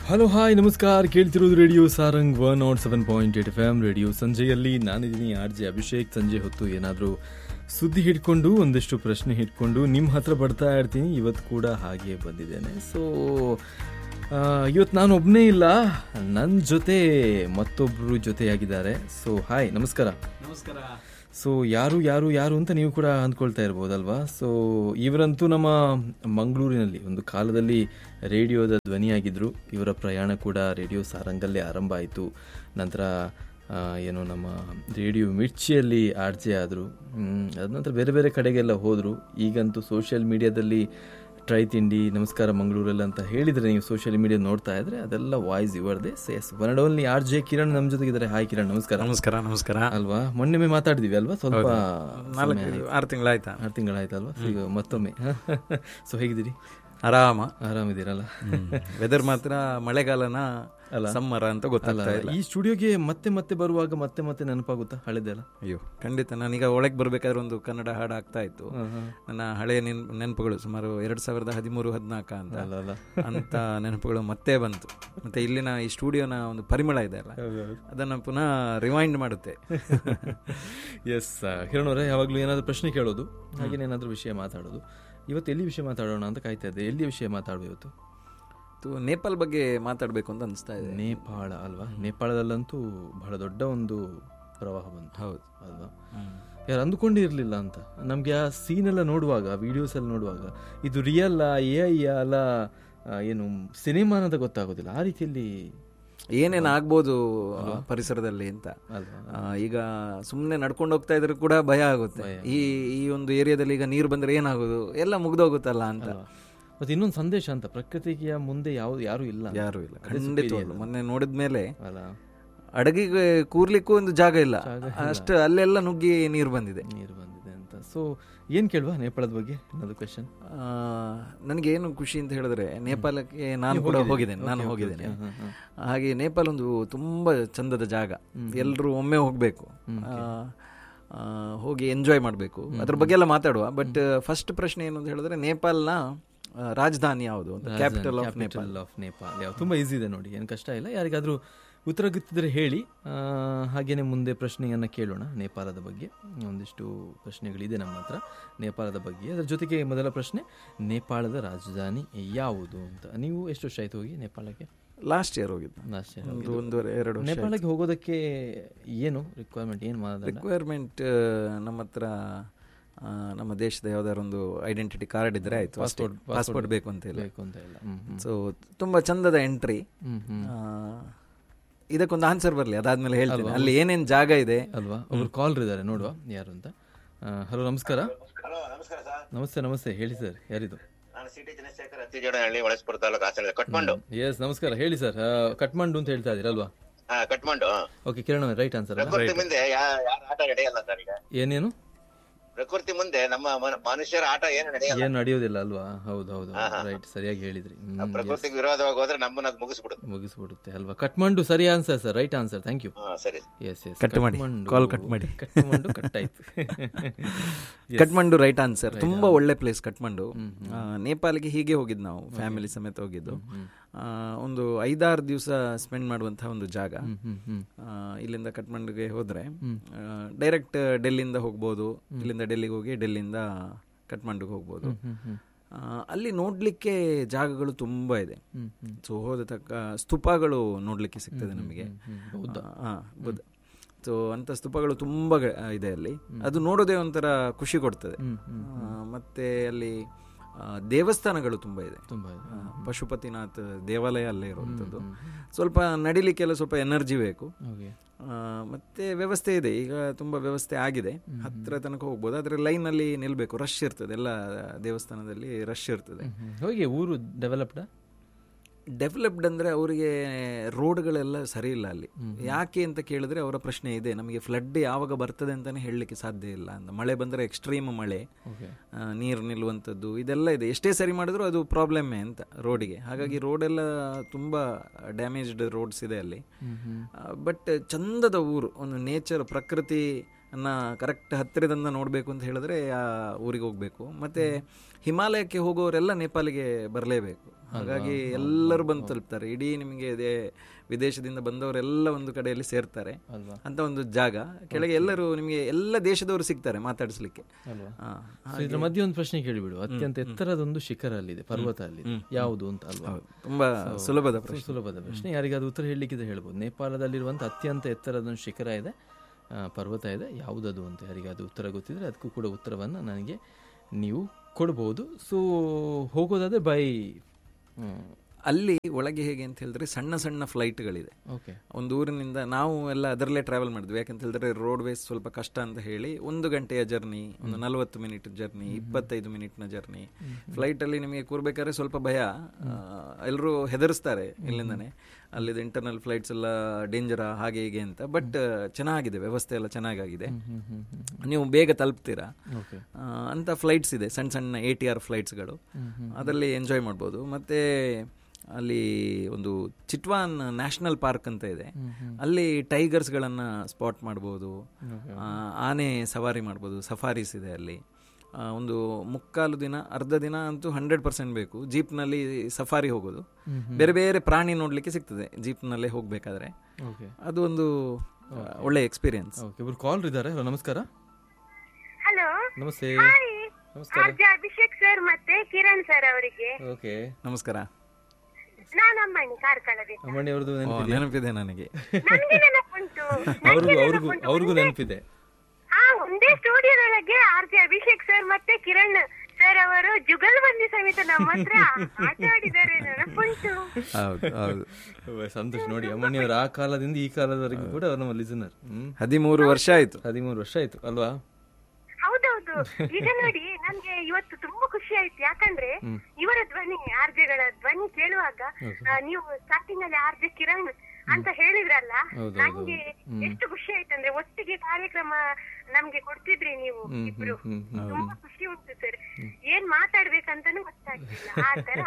Hello hi ನಮಸ್ಕಾರ ಕೇಳ್ತಿರೋದು radio Sarang one nought seven point eight F M radio ಸಂಜೆಯಲ್ಲಿ ನಾನಿದ್ದೀನಿ ಆರ್ ಜೆ ಅಭಿಷೇಕ್ ಸಂಜೆ ಹೊತ್ತು ಏನಾದರೂ ಸುದ್ದಿ ಹಿಡ್ಕೊಂಡು ಒಂದಷ್ಟು ಪ್ರಶ್ನೆ ಹಿಡ್ಕೊಂಡು ನಿಮ್ಮ ಹತ್ರ ಬರ್ತಾ ಇರ್ತೀನಿ ಇವತ್ತು ಕೂಡ ಹಾಗೆ ಬಂದಿದ್ದೇನೆ ಸೊ ಇವತ್ತು ನಾನು ಒಬ್ಬನೇ ಇಲ್ಲ ನನ್ನ ಜೊತೆ ಮತ್ತೊಬ್ಬರು ಜೊತೆಯಾಗಿದ್ದಾರೆ ಸೊ ಹಾಯ್ ನಮಸ್ಕಾರ ನಮಸ್ಕಾರ ಸೊ ಯಾರು ಯಾರು ಯಾರು ಅಂತ ನೀವು ಕೂಡ ಅಂದ್ಕೊಳ್ತಾ ಇರ್ಬೋದಲ್ವಾ ಸೊ ಇವರಂತೂ ನಮ್ಮ ಮಂಗಳೂರಿನಲ್ಲಿ ಒಂದು ಕಾಲದಲ್ಲಿ ರೇಡಿಯೋದ ಧ್ವನಿಯಾಗಿದ್ದರು ಇವರ ಪ್ರಯಾಣ ಕೂಡ ರೇಡಿಯೋ ಸಾರಂಗಲ್ಲೇ ಆರಂಭ ಆಯಿತು ನಂತರ ಆ, ಏನು ನಮ್ಮ ರೇಡಿಯೋ ಮಿರ್ಚಿಯಲ್ಲಿ ಆರ್ ಜೆ ಆದರು ಅದ ನಂತರ ಬೇರೆ ಬೇರೆ ಕಡೆಗೆಲ್ಲ ಹೋದರು ಈಗಂತೂ ಸೋಷಿಯಲ್ ಮೀಡಿಯಾದಲ್ಲಿ ಟ್ರೈ ತಿಂಡಿ ನಮಸ್ಕಾರ ಮಂಗಳೂರಲ್ಲಿ ಅಂತ ಹೇಳಿದರೆ ನೀವು ಸೋಷಿಯಲ್ ಮೀಡಿಯಾ ನೋಡ್ತಾ ಇದ್ರೆ ಅದೆಲ್ಲ ವಾಯ್ಸ್ ಇವರದೇ ಸೇಸ್ one and only R J Kiran ನಮ್ಮ ಜೊತೆಗಿದ್ದಾರೆ ಹಾಯ್ ಕಿರಣ್ ನಮಸ್ಕಾರ ನಮಸ್ಕಾರ ನಮಸ್ಕಾರ ಅಲ್ವಾ ಮೊನ್ನೆ ಮಾತಾಡಿದ್ವಿ ಅಲ್ವಾ ಸ್ವಲ್ಪ ನಾಲ್ಕು ಆರು ತಿಂಗಳಾಯ್ತಾ ಆರು ತಿಂಗಳಾಯ್ತಲ್ವಾ ಈಗ ಮತ್ತೊಮ್ಮೆ ಸೊ ಹೇಗಿದ್ದೀರಿ ಆರಾಮ ಆರಾಮಿದ್ದೀರಲ್ಲ ವೆದರ್ ಮಾತ್ರ ಮಳೆಗಾಲನ ಸಮ್ಮರ ಅಂತ ಅಲ್ಲ ಗೊತ್ತಾಗ್ತಾ ಇಲ್ಲ ಈ ಸ್ಟುಡಿಯೋಗೆ ಮತ್ತೆ ಮತ್ತೆ ಬರುವಾಗ ಮತ್ತೆ ಮತ್ತೆ ನೆನಪಾಗುತ್ತಾ ಹಳೆದೆಲ್ಲ ಅಯ್ಯೋ ಖಂಡಿತ ನಾನೀಗ ಒಳಗೆ ಬರ್ಬೇಕಾದ್ರೆ ಒಂದು ಕನ್ನಡ ಹಾಡು ಆಗ್ತಾ ಇತ್ತು ನನ್ನ ಹಳೆಯ ನೆನ್ ನೆನಪುಗಳು ಸುಮಾರು ಎರಡ್ ಸಾವಿರದ ಹದಿಮೂರು ಹದಿನಾಲ್ಕ ಅಂತ ಅಲ್ಲ ಅಲ್ಲ ಅಂತ ನೆನಪುಗಳು ಮತ್ತೆ ಬಂತು ಮತ್ತೆ ಇಲ್ಲಿನ ಈ ಸ್ಟುಡಿಯೋನ ಒಂದು ಪರಿಮಳ ಇದೆ ಅಲ್ಲ ಅದನ್ನ ಪುನಃ ರಿವೈಂಡ್ ಮಾಡುತ್ತೆ ಎಸ್ ಕಿರಣ್ ಅವರೇ ಯಾವಾಗಲೂ ಏನಾದರೂ ಪ್ರಶ್ನೆ ಕೇಳೋದು ಹಾಗೇನೇ ಏನಾದರೂ ವಿಷಯ ಮಾತಾಡೋದು ಇವತ್ತು ಎಲ್ಲಿ ವಿಷಯ ಮಾತಾಡೋಣ ಅಂತ ಕಾಯ್ತಾ ಇದ್ದೆ ಎಲ್ಲಿ ವಿಷಯ ಮಾತಾಡುವ ಇವತ್ತು ಇದು ನೇಪಾಲ್ ಬಗ್ಗೆ ಮಾತಾಡ್ಬೇಕು ಅಂತ ಅನಿಸ್ತಾ ಇದೆ ನೇಪಾಳ ಅಲ್ವಾ ನೇಪಾಳದಲ್ಲಂತೂ ಬಹಳ ದೊಡ್ಡ ಒಂದು ಪ್ರವಾಹ ಬಂತು ಹೌದು ಅಲ್ವಾ ಯಾರು ಅಂದುಕೊಂಡೇ ಇರಲಿಲ್ಲ ಅಂತ ನಮಗೆ ಆ ಸೀನ್ ಎಲ್ಲ ನೋಡುವಾಗ ವಿಡಿಯೋಸ್ ಎಲ್ಲ ನೋಡುವಾಗ ಇದು ರಿಯಲ್ ಎ ಐ ಅಲ್ಲ ಆ, ಏನು ಸಿನಿಮಾ ಅಂತ ಗೊತ್ತಾಗೋದಿಲ್ಲ ಆ ರೀತಿಯಲ್ಲಿ ಏನೇನ್ ಆಗ್ಬೋದು ಪರಿಸರದಲ್ಲಿ ಅಂತ ಅಲ್ವಾ ಆ, ಈಗ ಸುಮ್ಮನೆ ನಡ್ಕೊಂಡು ಹೋಗ್ತಾ ಇದ್ರೆ ಕೂಡ ಭಯ ಆಗುತ್ತೆ ಈ ಈ ಒಂದು ಏರಿಯಾದಲ್ಲಿ ಈಗ ನೀರು ಬಂದ್ರೆ ಏನಾಗೋದು ಎಲ್ಲ ಮುಗ್ದೋಗುತ್ತಲ್ಲ ಅಂತ ಮತ್ತೆ ಇನ್ನೊಂದು ಸಂದೇಶ ಅಂತ ಪ್ರಕೃತಿಗೆ ಮುಂದೆ ಯಾವ್ದು ಯಾರು ಇಲ್ಲ ಅಂತ. ಯಾರು ಇಲ್ಲ ಖಂಡಿತವಾಗ್ಲು ಮೊನ್ನೆ ನೋಡಿದ್ಮೇಲೆ ಅಲ್ಲ ಅಡಗಿಗೆ ಕೂರ್ಲಿಕ್ಕೂ ಒಂದು ಜಾಗ ಇಲ್ಲ ಅಷ್ಟು ಅಲ್ಲೆಲ್ಲ ನುಗ್ಗಿ ನೀರು ಬಂದಿದೆ ನೀರು ಬಂದಿದೆ ಅಂತ ಸೊ ಏನ್ ಕೇಳುವ ನೇಪಾಳದ ಬಗ್ಗೆ ಅನ್ನೋದು ಕ್ವೆಶನ್ ಆ, ನನಗೆ ಏನು ಖುಷಿ ಅಂತ ಹೇಳಿದ್ರೆ ನೇಪಾಳಕ್ಕೆ ನಾನು ಕೂಡ ಹೋಗಿದ್ದೇನೆ ನಾನು ಹೋಗಿದ್ದೇನೆ ಹಾಗೆ ನೇಪಾಳ ಒಂದು ತುಂಬಾ ಚಂದದ ಜಾಗ ಎಲ್ಲರೂ ಒಮ್ಮೆ ಹೋಗ್ಬೇಕು ಆ, ಆ, ಹೋಗಿ ಎಂಜಾಯ್ ಮಾಡಬೇಕು ಅದ್ರ ಬಗ್ಗೆ ಎಲ್ಲ ಮಾತಾಡುವ ಬಟ್ ಫಸ್ಟ್ ಪ್ರಶ್ನೆ ಏನು ಅಂತ ಹೇಳಿದ್ರೆ ನೇಪಾಲ್ನ ಆ, ರಾಜಧಾನಿ ಯಾವುದು ಅಂತ capital of Nepal capital of Nepal ಯಾವ ತುಂಬಾ ಈಸಿ ಇದೆ ನೋಡಿ ಏನು ಕಷ್ಟ ಇಲ್ಲ ಯಾರಿಗಾದ್ರೂ ಉತ್ತರ ಗೊತ್ತಿದ್ರೆ ಹೇಳಿ ಆ, ಹಾಗೇನೆ ಮುಂದೆ ಪ್ರಶ್ನೆಯನ್ನ ಕೇಳೋಣ ನೇಪಾಳದ ಬಗ್ಗೆ ಒಂದಿಷ್ಟು ಪ್ರಶ್ನೆಗಳಿದೆ ನಮ್ಮ ಹತ್ರ ನೇಪಾಳದ ಬಗ್ಗೆ ಅದರ ಜೊತೆಗೆ ಮೊದಲ ಪ್ರಶ್ನೆ ನೇಪಾಳದ ರಾಜಧಾನಿ ಯಾವುದು ಅಂತ ನೀವು ಎಷ್ಟು ವರ್ಷ ಆಯ್ತು ಹೋಗಿ ನೇಪಾಳಕ್ಕೆ ಲಾಸ್ಟ್ ಇಯರ್ ಹೋಗಿದ್ದು ಲಾಸ್ಟ್ ಒಂದು ಒಂದೂವರೆ ಎರಡು ವರ್ಷ ನೇಪಾಳಕ್ಕೆ ಹೋಗೋದಕ್ಕೆ ಏನು ರಿಕ್ವೈರ್ಮೆಂಟ್ ಏನು ಮಾನದಂಡ ರಿಕ್ವೈರ್ಮೆಂಟ್ ನಮ್ಮ ಹತ್ರ ಆ, ನಮ್ಮ ದೇಶದ ಯಾವ್ದಾದ್ರು ಒಂದು ಐಡೆಂಟಿಟಿ ಕಾರ್ಡ್ ಇದ್ರೆ ಆಯ್ತು ಪಾಸ್ಪೋರ್ಟ್ ಬೇಕು ಅಂತ ಇಲ್ಲ ಬೇಕು ಅಂತ ಇಲ್ಲ ಹ್ಮ್ ಹ್ಮ್ ಸೊ ತುಂಬಾ ಚಂದದ ಎಂಟ್ರಿ ಹ್ಮ್ ಹ್ಮ್ ಇದಕ್ಕೊಂದು ಆನ್ಸರ್ ಬರಲಿ ಅದಾದ್ಮೇಲೆ ಹೇಳ್ತೀನಿ ಅಲ್ಲಿ ಏನೇನ್ ಜಾಗ ಇದೆ ಅಲ್ವಾ ಒಬ್ರು ಕಾಲ್ ಇದ್ದಾರೆ ನೋಡುವ ಯಾರು ಅಂತ ಹಲೋ ನಮಸ್ಕಾರ ಹಲೋ ನಮಸ್ಕಾರ ಸರ್ ನಮಸ್ತೆ ನಮಸ್ತೆ ಹೇಳಿ ಸರ್ ಯಾರಿದು ನಾನು ಸಿಟಿ ಚಂದ್ರಶೇಖರ್ ಅತ್ತಿಜೋಡನಹಳ್ಳಿ ಒಳಸ್ಪುರ ತಾಲೂಕು ಹಾಸನ ಕಟ್ಮಂಡು ಎಸ್ ನಮಸ್ಕಾರ ಹೇಳಿ ಸರ್ ಕಟ್ಮಂಡು ಅಂತ ಹೇಳ್ತಾ ಇದೀರಲ್ವಾ ಹಾ Kathmandu okay Kiran right answer Prakriti ಮುಂದೆ ಯಾ- ಯಾರ ಆಟ ನಡೆಯಲ್ಲ ಸರ್ ಈಗ ಏನೇನು ಪ್ರಕೃತಿ ಮುಂದೆ ನಮ್ಮ ಮನ- ಮನುಷ್ಯರ ಆಟ ಏನು ನಡೆಯಲ್ಲ ಏನು ನಡೆಯೋದಿಲ್ಲ ಅಲ್ವಾ ಹೌದು ಹೌದು ರೈಟ್ ಸರಿಯಾಗಿ ಹೇಳಿದ್ರಿ ಹ್ಮ್, ಪ್ರಕೃತಿಗೆ ವಿರೋಧವಾಗಿ ಹೋದ್ರೆ ನಮ್ಮನ್ನ ಅದು ಮುಗಿಸ್ಬಿಡುತ್ತೆ ಮುಗಿಸ್ಬಿಡುತ್ತೆ ಅಲ್ವಾ ಕಟ್ಮಂಡು ಸರಿ answer sir right answer thank you ಹಾ ಸರಿ ಎಸ್ ಎಸ್ ಕಟ್ ಮಾಡಿ. Call cut ಮಾಡಿ. ಕಟ್ಮಂಡು ಕಟ್ ಆಯ್ತು ಕಟ್ಮಂಡು ರೈಟ್ ಆನ್ಸರ್ ತುಂಬಾ ಒಳ್ಳೆ ಪ್ಲೇಸ್ ಕಟ್ಮಂಡು ಆ, ನೇಪಾಳಿಗೆ ಹೀಗೆ ಹೋಗಿದ್ದು ನಾವು ಫ್ಯಾಮಿಲಿ ಸಮೇತ ಹೋಗಿದ್ದು ಆ, ಒಂದು ಐದಾರು ದಿವಸ ಸ್ಪೆಂಡ್ ಮಾಡುವಂತಹ ಒಂದು ಜಾಗ ಹ್ಮ್ ಹ್ಮ್ ಆ, ಇಲ್ಲಿಂದ ಕಟ್ಮಂಡುಗೆ ಹೋದ್ರೆ ಡೈರೆಕ್ಟ್ ಡೆಲ್ಲಿಂದ ಹೋಗ್ಬೋದು ಇಲ್ಲಿಂದ ಡೆಲ್ಲಿಗೆ ಹೋಗಿ ಡೆಲ್ಲಿಂದ ಕಟ್ಮಂಡುಗೆ ಹೋಗ್ಬೋದು ಆ, ಅಲ್ಲಿ ನೋಡ್ಲಿಕ್ಕೆ ಜಾಗಗಳು ತುಂಬಾ ಇದೆ ಸೊ ಹೋದ ತಕ್ಕ ಸ್ತೂಪಗಳು ನೋಡ್ಲಿಕ್ಕೆ ಸಿಗ್ತದೆ ನಮಗೆ ಆ, ಬುದ್ಧ ಸೊ ಅಂತ ಸ್ತೂಪಗಳು ತುಂಬಾ ಗ- ಇದೆ ಅಲ್ಲಿ ಅದು ನೋಡೋದೇ ಒಂಥರ ಖುಷಿ ಕೊಡ್ತದೆ ಆ, ಮತ್ತೆ ಅಲ್ಲಿ ಆ, ದೇವಸ್ಥಾನಗಳು ತುಂಬಾ ಇದೆ ತುಂಬಾ ಇದೆ. ಆ, ಪಶುಪತಿನಾಥ್ ದೇವಾಲಯ ಅಲ್ಲೇ ಇರುವಂಥದ್ದು ಸ್ವಲ್ಪ ನಡಿಲಿಕ್ಕೆಲ್ಲ ಸ್ವಲ್ಪ ಎನರ್ಜಿ ಬೇಕು ಓಕೆ ಆ, ಮತ್ತೆ ವ್ಯವಸ್ಥೆ ಇದೆ ಈಗ ತುಂಬಾ ವ್ಯವಸ್ಥೆ ಆಗಿದೆ ಹತ್ರ ತನಕ ಹೋಗ್ಬೋದು ಆದ್ರೆ ಲೈನ್ ಅಲ್ಲಿ ನಿಲ್ಬೇಕು ರಶ್ ಇರ್ತದೆ ಎಲ್ಲ ದೇವಸ್ಥಾನದಲ್ಲಿ ರಶ್ ಇರ್ತದೆ ಹೋಗಿ ಊರು ಡೆವಲಪ್ಡ್ ಡೆವಲಪ್ಡ್ ಅಂದ್ರೆ ಅವರಿಗೆ ರೋಡ್ಗಳೆಲ್ಲ ಸರಿ ಇಲ್ಲ ಅಲ್ಲಿ ಯಾಕೆ ಅಂತ ಕೇಳಿದ್ರೆ ಅವರ ಪ್ರಶ್ನೆ ಇದೆ ನಮಗೆ ಫ್ಲಡ್ ಯಾವಾಗ ಬರ್ತದೆ ಅಂತಾನೆ ಹೇಳಲಿಕ್ಕೆ ಸಾಧ್ಯ ಇಲ್ಲ ಅಂತ ಮಳೆ ಬಂದ್ರೆ ಎಕ್ಸ್ಟ್ರೀಮ್ ಮಳೆ ಓಕೆ ಆ, ನೀರು ನಿಲ್ಲುವಂಥದ್ದು ಇದೆಲ್ಲ ಇದೆ ಎಷ್ಟೇ ಸರಿ ಮಾಡಿದ್ರು ಅದು ಪ್ರಾಬ್ಲಮ್ಮೇ ಅಂತ ರೋಡಿಗೆ ಹಾಗಾಗಿ ರೋಡೆಲ್ಲ ತುಂಬಾ ಡ್ಯಾಮೇಜ್ಡ್ ರೋಡ್ಸ್ ಇದೆ ಅಲ್ಲಿ ಬಟ್ ಚಂದದ ಊರು ಒಂದು ನೇಚರ್ ಪ್ರಕೃತಿ ಅನ್ನ ಕರೆಕ್ಟ್ ಹತ್ತಿರದಿಂದ ನೋಡಬೇಕು ಅಂತ ಹೇಳಿದ್ರೆ ಆ ಊರಿಗೆ ಹೋಗಬೇಕು ಮತ್ತೆ ಹಿಮಾಲಯಕ್ಕೆ ಹೋಗೋರೆಲ್ಲ ನೇಪಾಳಿಗೆ ಬರಲೇಬೇಕು ಹಾಗಾಗಿ ಎಲ್ಲರೂ ಬಂದು ತಲುಪ್ತಾರೆ ಇಡೀ ನಿಮಗೆ ಇದೇ ವಿದೇಶದಿಂದ ಬಂದವರೆಲ್ಲ ಒಂದು ಕಡೆಯಲ್ಲಿ ಸೇರ್ತಾರೆ ಅಲ್ವಾ ಅಂತ ಒಂದು ಜಾಗ ಕೆಳಗೆ ಎಲ್ಲರೂ ನಿಮಗೆ ಎಲ್ಲ ದೇಶದವರು ಸಿಗ್ತಾರೆ ಮಾತಾಡಿಸ್ಲಿಕ್ಕೆ ಅಲ್ವಾ ಹಾ. So ಇದ್ರ ಮಧ್ಯೆ ಒಂದು ಪ್ರಶ್ನೆ ಕೇಳಿಬಿಡು ಅತ್ಯಂತ ಎತ್ತರದೊಂದು ಶಿಖರ ಅಲ್ಲಿದೆ ಪರ್ವತ ಅಲ್ಲಿದೆ ಯಾವುದು ಅಂತ ಅಲ್ವಾ ತುಂಬಾ ಸುಲಭದ ಪ್ರಶ್ನೆ ಸು- ಸುಲಭದ ಪ್ರಶ್ನೆ ಯಾರಿಗಾದ್ರು ಉತ್ತರ ಹೇಳಲಿಕ್ಕಿದ್ರೆ ಹೇಳ್ಬೋದು ನೇಪಾಳದಲ್ಲಿರುವಂಥ ಅತ್ಯಂತ ಎತ್ತರದ ಒಂದು ಶಿಖರ ಇದೆ ಆ, ಪರ್ವತ ಇದೆ ಯಾವುದದು ಅಂತ ಯಾರಿಗಾದ್ರು ಉತ್ತರ ಗೊತ್ತಿದ್ರೆ ಅದಕ್ಕೂ ಕೂಡ ಉತ್ತರವನ್ನು ನನಗೆ ನೀವು ಕೊಡ್ಬೋದು ಸೊ ಹೋಗೋದಾದ್ರೆ ಬೈ ಅಲ್ಲಿ ಒಳಗೆ ಹೇಗೆ ಅಂತ ಹೇಳಿದ್ರೆ ಸಣ್ಣ ಸಣ್ಣ ಫ್ಲೈಟ್ಗಳಿದೆ ಓಕೆ ಒಂದು ಊರಿನಿಂದ ನಾವು ಎಲ್ಲ ಅದರಲ್ಲೇ ಟ್ರಾವೆಲ್ ಮಾಡಿದ್ವಿ ಯಾಕಂತ ಹೇಳಿದ್ರೆ ರೋಡ್ ವೇಸ್ ಸ್ವಲ್ಪ ಕಷ್ಟ ಅಂತ ಹೇಳಿ ಒಂದು ಗಂಟೆಯ ಜರ್ನಿ ಒಂದು ನಲವತ್ತು ಮಿನಿಟ್ ಜರ್ನಿ ಇಪ್ಪತ್ತೈದು ಮಿನಿಟ್ನ ಜರ್ನಿ ಫ್ಲೈಟಲ್ಲಿ ನಿಮಗೆ ಕೂರ್ಬೇಕಾದ್ರೆ ಸ್ವಲ್ಪ ಭಯ ಎಲ್ಲರೂ ಹೆದರಿಸ್ತಾರೆ ಇಲ್ಲಿಂದಾನೆ ಅಲ್ಲಿದ ಇಂಟರ್ನಲ್ ಫ್ಲೈಟ್ಸ್ ಎಲ್ಲ ಡೇಂಜರ ಹಾಗೆ ಹೀಗೆ ಅಂತ ಬಟ್ ಚೆನ್ನಾಗಿದೆ ವ್ಯವಸ್ಥೆ ಎಲ್ಲ ಚೆನ್ನಾಗಾಗಿದೆ ನೀವು ಬೇಗ ತಲುಪ್ತೀರಾ ಓಕೆ ಆ, ಅಂತ ಫ್ಲೈಟ್ಸ್ ಇದೆ ಸಣ್ಣ ಸಣ್ಣ ಎ ಟಿ ಆರ್ ಫ್ಲೈಟ್ಸ್ಗಳು ಅದರಲ್ಲಿ ಎಂಜಾಯ್ ಮಾಡ್ಬೋದು ಮತ್ತೆ ಅಲ್ಲಿ ಒಂದು ಚಿಟ್ವಾನ್ ನ್ಯಾಷನಲ್ ಪಾರ್ಕ್ ಅಂತ ಇದೆ ಅಲ್ಲಿ ಟೈಗರ್ಸ್ಗಳನ್ನ ಸ್ಪಾಟ್ ಮಾಡ್ಬೋದು ಆ, ಆನೆ ಸವಾರಿ ಮಾಡ್ಬೋದು ಸಫಾರೀಸ್ ಇದೆ ಅಲ್ಲಿ ಆ, ಒಂದು ಮುಕ್ಕಾಲು ದಿನ ಅರ್ಧ ದಿನ ಅಂತೂ ಹಂಡ್ರೆಡ್ ಪರ್ಸೆಂಟ್ ಬೇಕು ಜೀಪ್ನಲ್ಲಿ ಸಫಾರಿ ಹೋಗೋದು ಬೇರೆ ಬೇರೆ ಪ್ರಾಣಿ ನೋಡ್ಲಿಕ್ಕೆ ಸಿಗ್ತದೆ ಜೀಪ್ನಲ್ಲೇ ಹೋಗ್ಬೇಕಾದ್ರೆ ಓಕೆ ಅದು ಒಂದು ಆ, ಒಳ್ಳೆ ಎಕ್ಸ್ಪೀರಿಯನ್ಸ್ ಓಕೆ ಇಬ್ರು ಕಾಲ್ ಇದ್ದಾರೆ ಹಲೋ ನಮಸ್ಕಾರ ಹಲೋ ನಮಸ್ತೆ ಹಾಯ್ ನಮಸ್ಕಾರ ಆರ್ಜ ಅಭಿಷೇಕ್ ಸರ್ ಮತ್ತೆ ಕಿರಣ್ ಸರ್ ಅವರಿಗೆ ಓಕೆ ನಮಸ್ಕಾರ ನಾನು ಅಮ್ಮಣ್ಣಿ ಕಾರ್ಕಳದಿಂದ ಅಮ್ಮಣ್ಣಿ ಅವ್ರದ್ದು ಓ, ನೆನಪಿದೆ ನೆನಪಿದೆ ನನಗೆ ನನ್ಗೆ ನೆನಪುಂಟು ಅವ್ರಿಗೂ ಅವ್ರಿಗೂ ಅವ್ರಿಗೂ ನೆನಪಿದೆ ಹಾ ಒಂದೇ ಸ್ಟುಡಿಯೋದೊಳಗೆ ಆರ್ ಜೆ ಅಭಿಷೇಕ್ ಸರ್ ಮತ್ತೆ ಕಿರಣ್ ಸರ್ ಅವರು ಜುಗಲ್ಬಂದಿ ಸಮೇತ ನಮ್ಮ ಹತ್ರ ಆಟ ಆಡಿದ್ದಾರೆ ನೆನಪುಂಟು ಹೌದು ಹೌದು ಓ, ಸಂತೋಷ ನೋಡಿ ಅಮ್ಮಣ್ಣಿಯವರು ಆ ಕಾಲದಿಂದ ಈ ಕಾಲದವರೆಗೂ ಕೂಡ ಅವ್ರು ನಮ್ಮ ಲಿಸನರ್ ಹ್ಮ್ ಹದಿಮೂರು ವರ್ಷ ಆಯ್ತು ಹದಿಮೂರು ವರ್ಷ ಆಯ್ತು ಅಲ್ವಾ ಹೌದೌದು ಈಗ ನೋಡಿ ನನ್ಗೆ ಇವತ್ತು ತುಂಬಾ ಖುಷಿ ಆಯ್ತು ಯಾಕಂದ್ರೆ ಇವರ ಧ್ವನಿ ಆರ್ಜೆಗಳ ಧ್ವನಿ ಕೇಳುವಾಗ ಆ, ನೀವು ಸ್ಟಾರ್ಟಿಂಗ್ ಅಲ್ಲಿ ಆರ್ಜೆ ಕಿರಣ್ ಅಂತ ಹೇಳಿದ್ರಲ್ಲ ಹೌದು, ನಂಗೆ ಎಷ್ಟು ಖುಷಿ ಆಯ್ತಂದ್ರೆ ಒಟ್ಟಿಗೆ ಕಾರ್ಯಕ್ರಮ ನಮ್ಗೆ ಕೊಡ್ತಿದ್ರಿ ನೀವು ಇಬ್ರು ಹ್ಮ್, ತುಂಬಾ ಖುಷಿ ಉಂಟು ಸರ್ ಏನ್ ಮಾತಾಡ್ಬೇಕಂತಾನು ಗೊತ್ತಾಗ್ತಿಲ್ಲ ಆ ತರ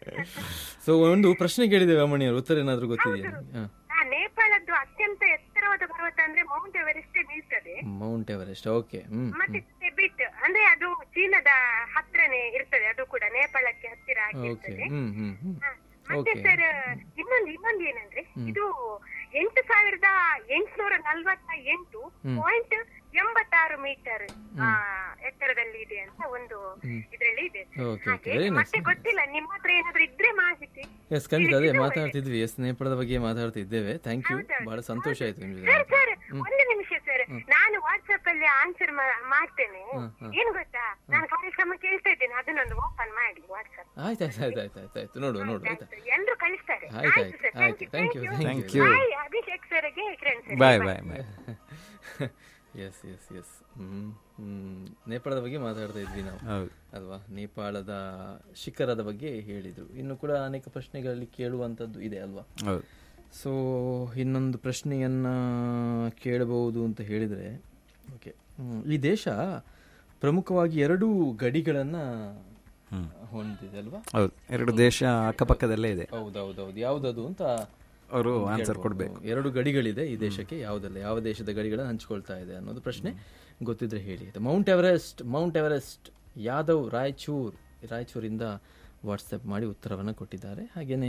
ಸೊ ಒಂದು ಪ್ರಶ್ನೆ ಕೇಳಿದ್ದೇವೆ ಅಮ್ಮಣ್ಣಿಯವರು ಉತ್ತರ ಏನಾದ್ರು ಗೊತ್ತಿದೆಯಾ ಹಾ. ಆ, ನೇಪಾಳದ್ದು ಅತ್ಯಂತ ಎತ್ತರವಾದ ಪರ್ವತ ಅಂದ್ರೆ ಮೌಂಟ್ ಎವರೆಸ್ಟ್ ಬೀಳ್ತದೆ ಮೌಂಟ್ ಎವರೆಸ್ಟ್ ಓಕೆ ಹ್ಮ್ ಮತ್ತೆ ಟಿಬೆಟ್ ಅಂದ್ರೆ ಅದು ಚೀನಾದ ಹತ್ರನೇ ಇರ್ತದೆ ಅದು ಕೂಡ ನೇಪಾಳಕ್ಕೆ ಹತ್ತಿರ ಓಕೆ ಆಗಿರ್ತದೆ ಹ್ಮ್ ಹ್ಮ್ ಹ್ಮ್ ಹ. ಮತ್ತೆ ಸರ್ ಇನ್ನೊಂದು ಇನ್ನೊಂದು ಏನಂದ್ರೆ ಇದು ಎಂಟು ಸಾವಿರದ ಎಂಟುನೂರ ನಲ್ವತ್ತ ಎಂಟು ಪಾಯಿಂಟ್ ಎಂಬತ್ತಾರು ಮೀಟರ್ ಎತ್ತರದಲ್ಲಿ ಇದೆ ಅಂತ ಒಂದು ಇದ್ರಲ್ಲಿ ಇದೆ ಓಕೆ ಓಕೆ ಹಾಗೆ ವೆರಿ ನೈಸ್ ಮತ್ತೆ ಗೊತ್ತಿಲ್ಲ ನಿಮ್ಮ ಹತ್ರ ಏನಾದ್ರು ಇದ್ರೆ ಮಾಹಿತಿ ಎಸ್ ಖಂಡಿತ ಅದೇ ಮಾತಾಡ್ತಿದ್ವಿ ಎಸ್ ನೇಪಾಳದ ಬಗ್ಗೆ ಮಾತಾಡ್ತಿದ್ದೇವೆ ಥ್ಯಾಂಕ್ ಯು ಬಹಳ ಸಂತೋಷ ಆಯ್ತು ನಿಮ್ ಜೊತೆ ಸರ್ ಸರ್ ಒಂದು ನಿಮಿಷ ಸರ್ ನಾನು ವಾಟ್ಸ್ಆಪ್ ಅಲ್ಲಿ ಆನ್ಸರ್ ಮಾಡ್ತೇನೆ ಏನ್ ಗೊತ್ತಾ ನಾನು ಕಾರ್ಯಕ್ರಮ ಕೇಳ್ತಾ ಇದ್ದೇನೆ ಅದನ್ನೊಂದು ಓಪನ್ ಮಾಡಿ ವಾಟ್ಸ್ಆಪ್ ಆಯ್ತು ಆಯ್ತು ಆಯ್ತು ಆಯ್ತು ಆಯ್ತು ಆಯ್ತು ನೋಡುವ ನೋಡುವ ಆಯ್ತಾ ಎಲ್ರು ಕಳಿಸ್ತಾರೆ ಆಯ್ತು ಆಯ್ತು ಆಯ್ತು ಸರ್ ಆಯ್ತು thank you thank thank you you bye Abhishek ಸರ್ಗೆ Kiran sir bye bye bye yes yes yes hmm hmm ನೇಪಾಳದ ಬಗ್ಗೆ ಮಾತಾಡ್ತಾ ಇದ್ವಿ ನಾವು ಹೌದು ಅಲ್ವಾ ನೇಪಾಳದ ಶಿಖರದ ಬಗ್ಗೆ ಹೇಳಿದ್ರು ಇನ್ನು ಕೂಡ ಅನೇಕ ಪ್ರಶ್ನೆಗಳಲ್ಲಿ ಕೇಳುವಂಥದ್ದು ಇದೆ ಅಲ್ವಾ ಹೌದು ಸೊ ಇನ್ನೊಂದು ಪ್ರಶ್ನೆಯನ್ನ ಕೇಳಬಹುದು ಅಂತ ಹೇಳಿದ್ರೆ ಓಕೆ ಈ ದೇಶ ಪ್ರಮುಖವಾಗಿ ಎರಡು ಗಡಿಗಳನ್ನ ಹೊಂದಿದೆ ಅಲ್ವಾ ಹೌದು ಎರಡು ದೇಶ ಅಕ್ಕಪಕ್ಕದಲ್ಲೇ ಇದೆ ಹೌದೌದೌದು ಯಾವ್ದದು ಅಂತ ಅವರು ಆನ್ಸರ್ ಕೊಡ್ಬೇಕು ಎರಡು ಗಡಿಗಳಿದೆ ಈ ದೇಶಕ್ಕೆ ಯಾವುದಲ್ಲ ಯಾವ ದೇಶದ ಗಡಿಗಳನ್ನು ಹಂಚಿಕೊಳ್ತಾ ಇದೆ ಅನ್ನೋದು ಪ್ರಶ್ನೆ ಗೊತ್ತಿದ್ರೆ ಹೇಳಿ Mount Everest Mount Everest Yadav Raichur ರಾಯಚೂರಿಂದ ವಾಟ್ಸಪ್ ಮಾಡಿ ಉತ್ತರವನ್ನು ಕೊಟ್ಟಿದ್ದಾರೆ ಹಾಗೆಯೇ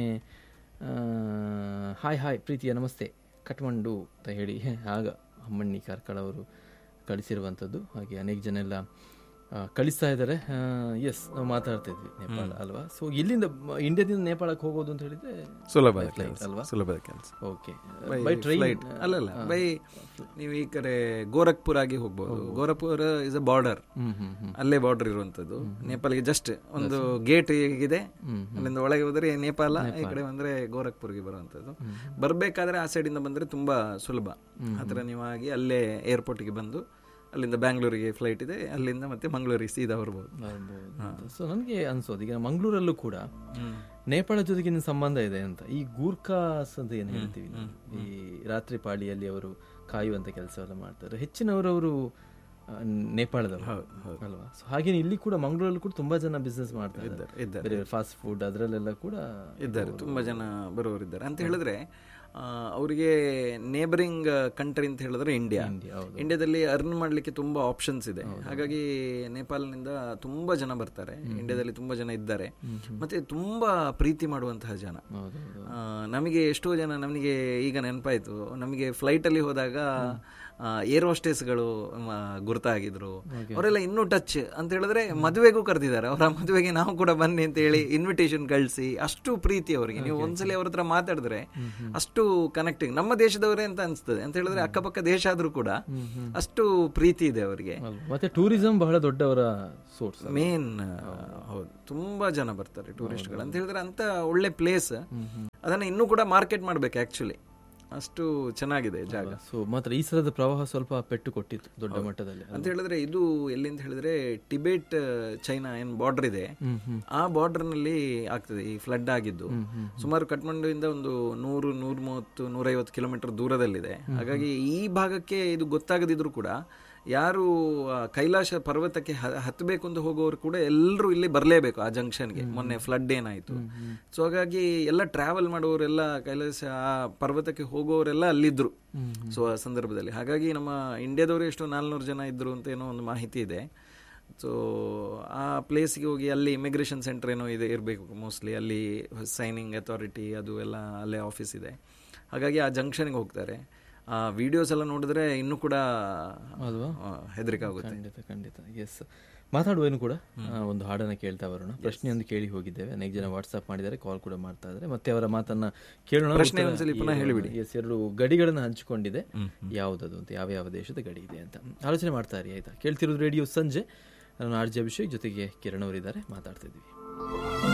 ಹಾಯ್ ಹಾಯ್ ಪ್ರೀತಿಯ ನಮಸ್ತೆ ಕಟ್ಮಂಡು ಅಂತ ಹೇಳಿ ಆಗ ಅಮ್ಮಣ್ಣಿ ಕಾರ್ಕಳ ಅವರು ಕಳಿಸಿರುವಂಥದ್ದು ಹಾಗೆ ಅನೇಕ ಜನ ಎಲ್ಲ ಆ, ಕಳಿಸ್ತಾ ಇದ್ದಾರೆ ಎಸ್ ನಾವು ಮಾತಾಡ್ತಾ ಇದ್ವಿ ನೇಪಾಳ ಅಲ್ವಾ ಸೊ ಇಲ್ಲಿಂದ ಮ- ಇಂಡಿಯಾದಿಂದ ನೇಪಾಳಕ್ಕೆ ಹೋಗೋದು ಅಂತ ಹೇಳಿದ್ರೆ ಸುಲಭದ flight ಕೆಲಸ ಅಲ್ವಾ ಸುಲಭದ ಕೆಲಸ ಓಕೆ ಬೈ ಟ್ರೈನ್ ಅಲ್ಲಲ್ಲ ಬೈ ನೀವು ಈ ಕಡೆ ಗೋರಖ್ಪುರ್ ಆಗಿ ಹೋಗ್ಬೋದು Gorakhpur is a border hmm hmm hmm ಅಲ್ಲೇ ಬಾರ್ಡರ್ ಇರುವಂತದ್ದು ನೇಪಾಳಿಗೆ ಜಸ್ಟ್ ಒಂದು ಗೇಟ್ ಇದೆ ಅಲ್ಲಿಂದ ಒಳಗೆ ಹೋದ್ರೆ ನೇಪಾಳ ಈ ಕಡೆ ಬಂದ್ರೆ ಗೋರಖ್ಪುರ್ಗೆ ಬರುವಂತದ್ದು ಬರ್ಬೇಕಾದ್ರೆ ಆ ಸೈಡ್ ಇಂದ ಬಂದ್ರೆ ತುಂಬಾ ಸುಲಭ ಹತ್ರ ನೀವು ಆಗಿ ಅಲ್ಲೇ ಏರ್ಪೋರ್ಟ್ಗೆ ಬಂದು ಅಲ್ಲಿಂದ ಬ್ಯಾಂಗ್ಳೂರಿಗೆ ಫ್ಲೈಟ್ ಇದೆ ಅಲ್ಲಿಂದ ಮತ್ತೆ ಮಂಗಳೂರಿಗೆ ಸೀದಾ ಬರ್ಬೋದು ಸೊ ನನಗೆ ಅನ್ಸೋದು ಈಗ ಮಂಗಳೂರಲ್ಲೂ ಕೂಡ ನೇಪಾಳ ಜೊತೆಗಿನ ಸಂಬಂಧ ಇದೆ ಅಂತ ಈ ಗೂರ್ಖಾಸ್ ಅಂತ ಏನು ಹೇಳ್ತೀವಿ ನಾವು. ಈ ರಾತ್ರಿ ಪಾಳಿಯಲ್ಲಿ ಅವರು ಕಾಯುವಂತ ಕೆಲಸವೆಲ್ಲ ಮಾಡ್ತಾರೆ ಹೆಚ್ಚಿನವರು ಅವರು ಆ, ನೇಪಾಳದವರು ಅಲ್ವಾ ಸೊ ಹಾಗೇನೆ ಇಲ್ಲಿ ಕೂಡ ಮಂಗಳೂರಲ್ಲಿ ಕೂಡ ತುಂಬಾ ಜನ ಬಿಸ್ನೆಸ್ ಮಾಡ್ತಾ ಇದ್ದಾರೆ ಇದ್ದಾರೆ. ಬೇರೆ ಫಾಸ್ಟ್ ಫುಡ್ ಅದರಲ್ಲೆಲ್ಲ ಕೂಡ ಇದ್ದಾರೆ ತುಂಬಾ ಜನ ಬರುವವರಿದ್ದಾರೆ ಅಂತ ಹೇಳಿದ್ರೆ ಅವರಿಗೆ ನೇಬರಿಂಗ್ ಕಂಟ್ರಿ ಅಂತ ಹೇಳಿದ್ರೆ ಇಂಡಿಯಾ ಇಂಡಿಯಾದಲ್ಲಿ ಅರ್ನ್ ಮಾಡ್ಲಿಕ್ಕೆ ತುಂಬಾ ಆಪ್ಷನ್ಸ್ ಇದೆ ಹಾಗಾಗಿ ನೇಪಾಲ್ನಿಂದ ತುಂಬಾ ಜನ ಬರ್ತಾರೆ ಇಂಡಿಯಾದಲ್ಲಿ ತುಂಬಾ ಜನ ಇದ್ದಾರೆ ಮತ್ತೆ ತುಂಬಾ ಪ್ರೀತಿ ಮಾಡುವಂತಹ ಜನ ಆ, ನಮಗೆ ಎಷ್ಟೋ ಜನ ನಮಗೆ ಈಗ ನೆನಪಾಯ್ತು ನಮಗೆ ಫ್ಲೈಟ್ ಅಲ್ಲಿ ಹೋದಾಗ ಏರ್ ಹೋಸ್ಟೆಸ್ಗಳು ಗುರ್ತಾಗಿದ್ರು ಅವರೆಲ್ಲ ಇನ್ನೂ ಟಚ್ ಅಂತ ಹೇಳಿದ್ರೆ ಮದುವೆಗೂ ಕರೆದಿದ್ದಾರೆ ಅವರ ಮದುವೆಗೆ ನಾವು ಕೂಡ ಬನ್ನಿ ಅಂತ ಹೇಳಿ ಇನ್ವಿಟೇಷನ್ ಕಳಿಸಿ ಅಷ್ಟು ಪ್ರೀತಿ ಅವರಿಗೆ ನೀವು ಒಂದ್ಸಲಿ ಅವ್ರ ಹತ್ರ ಮಾತಾಡಿದ್ರೆ ಅಷ್ಟು ಕನೆಕ್ಟಿಂಗ್ ನಮ್ಮ ದೇಶದವರೇ ಅಂತ ಅನ್ಸ್ತದೆ ಅಂತ ಹೇಳಿದ್ರೆ ಅಕ್ಕಪಕ್ಕ ದೇಶ ಆದ್ರೂ ಕೂಡ ಅಷ್ಟು ಪ್ರೀತಿ ಇದೆ ಅವರಿಗೆ ಅಲ್ವಾ? ಮತ್ತೆ ಟೂರಿಸಂ ಬಹಳ ದೊಡ್ಡವರ ಸೋರ್ಸ್ ಮೇನ್ ಹೌದು ತುಂಬಾ ಜನ ಬರ್ತಾರೆ ಟೂರಿಸ್ಟ್ಗಳು ಅಂತ ಹೇಳಿದ್ರೆ ಅಂತ ಒಳ್ಳೆ ಪ್ಲೇಸ್ ಅದನ್ನ ಇನ್ನೂ ಕೂಡ ಮಾರ್ಕೆಟ್ ಮಾಡ್ಬೇಕು ಆಕ್ಚುಲಿ ಅಷ್ಟು ಚೆನ್ನಾಗಿದೆ ಜಾಗ ಸೊ ಮಾತ್ರ ಈ ಸಲದ ಪ್ರವಾಹ ಸ್ವಲ್ಪ ಪೆಟ್ಟು ಕೊಟ್ಟಿತ್ತು ದೊಡ್ಡ ಮಟ್ಟದಲ್ಲಿ ಅಂತ ಹೇಳಿದ್ರೆ ಇದು ಎಲ್ಲಿ ಅಂತ ಹೇಳಿದ್ರೆ ಟಿಬೇಟ್ ಚೈನಾ ಏನ್ ಬಾರ್ಡರ್ ಇದೆ ಆ ಬಾರ್ಡರ್ ನಲ್ಲಿ ಆಗ್ತದೆ ಈ ಫ್ಲಡ್ ಆಗಿದ್ದು ಸುಮಾರು ಕಠ್ಮಂಡುವಿಂದ ಒಂದು ನೂರು ನೂರ ಮೂವತ್ತು ನೂರೈವತ್ತು ಕಿಲೋಮೀಟರ್ ದೂರದಲ್ಲಿದೆ ಹಾಗಾಗಿ ಈ ಭಾಗಕ್ಕೆ ಇದು ಗೊತ್ತಾಗದಿದ್ರು ಕೂಡ ಯಾರು ಆ, ಕೈಲಾಸ ಪರ್ವತಕ್ಕೆ ಹ- ಹತ್ತಬೇಕು ಅಂತ ಹೋಗೋರು ಕೂಡ ಎಲ್ಲರೂ ಇಲ್ಲಿ ಬರಲೇಬೇಕು ಆ ಜಂಕ್ಷನ್ಗೆ ಮೊನ್ನೆ ಫ್ಲಡ್ ಏನಾಯ್ತು ಸೊ ಹಾಗಾಗಿ ಎಲ್ಲ ಟ್ರಾವೆಲ್ ಮಾಡುವವರೆಲ್ಲ ಕೈಲಾಸ ಆ ಪರ್ವತಕ್ಕೆ ಹೋಗೋರೆಲ್ಲ ಅಲ್ಲಿದ್ರು ಸೊ ಆ ಸಂದರ್ಭದಲ್ಲಿ ಹಾಗಾಗಿ ನಮ್ಮ ಇಂಡಿಯಾದವರು ಎಷ್ಟು ನಾಲ್ನೂರು ಜನ ಇದ್ರು ಅಂತ ಏನೋ ಒಂದು ಮಾಹಿತಿ ಇದೆ ಸೊ ಆ ಪ್ಲೇಸ್ಗೆ ಹೋಗಿ ಅಲ್ಲಿ ಇಮಿಗ್ರೇಷನ್ ಸೆಂಟರ್ ಏನೋ ಇದೆ ಇರಬೇಕು ಮೋಸ್ಟ್ಲಿ ಅಲ್ಲಿ ಸೈನಿಂಗ್ ಅಥಾರಿಟಿ ಅದು ಎಲ್ಲ ಅಲ್ಲೇ ಆಫೀಸ್ ಇದೆ ಹಾಗಾಗಿ ಆ ಜಂಕ್ಷನ್ಗೆ ಹೋಗ್ತಾರೆ ಆ ವಿಡಿಯೋಸ್ ಎಲ್ಲ ನೋಡಿದ್ರೆ ಇನ್ನೂ ಕೂಡ ಅಲ್ವಾ? ಆ, ಹೆದರಿಕೆ ಆಗುತ್ತೆ ಖಂಡಿತ ಖಂಡಿತ ಎಸ್ ಮಾತಾಡುವೇನು ಕೂಡ ಆ, ಒಂದು ಹಾಡನ್ನ ಕೇಳ್ತಾ ಬರೋಣ ಪ್ರಶ್ನೆಯೊಂದು ಕೇಳಿ ಹೋಗಿದ್ದೇವೆ ಅನೇಕ ಜನ ವಾಟ್ಸ್ಆಪ್ ಮಾಡಿದ್ದಾರೆ ಕಾಲ್ ಕೂಡ ಮಾಡ್ತಾ ಇದ್ದಾರೆ ಮತ್ತೆ ಅವರ ಮಾತನ್ನ ಕೇಳೋಣ ಪ್ರಶ್ನೆ ಉತ್ತರ ಒಂದ್ಸಲಿ ಪುನಃ ಈ- ಹೇಳಿಬಿಡಿ. ಎಸ್ ಎರಡು ಗಡಿಗಳನ್ನ ಹಂಚಿಕೊಂಡಿದೆ ಯಾವುದದು ಅಂತ ಯಾವ ಯಾವ ದೇಶದ ಗಡಿ ಇದೆ ಅಂತ ಆಲೋಚನೆ ಮಾಡ್ತಾ ಇರಿ ಆಯ್ತಾ ಕೇಳ್ತಿರೋದು ರೇಡಿಯೋ ಸಂಜೆ ನಾನು ಆರ್ ಜೆ ಅಭಿಷೇಕ್ ಜೊತೆಗೆ ಕಿರಣ್ ಅವರಿದ್ದಾರೆ ಮಾತಾಡ್ತಿದ್ವಿ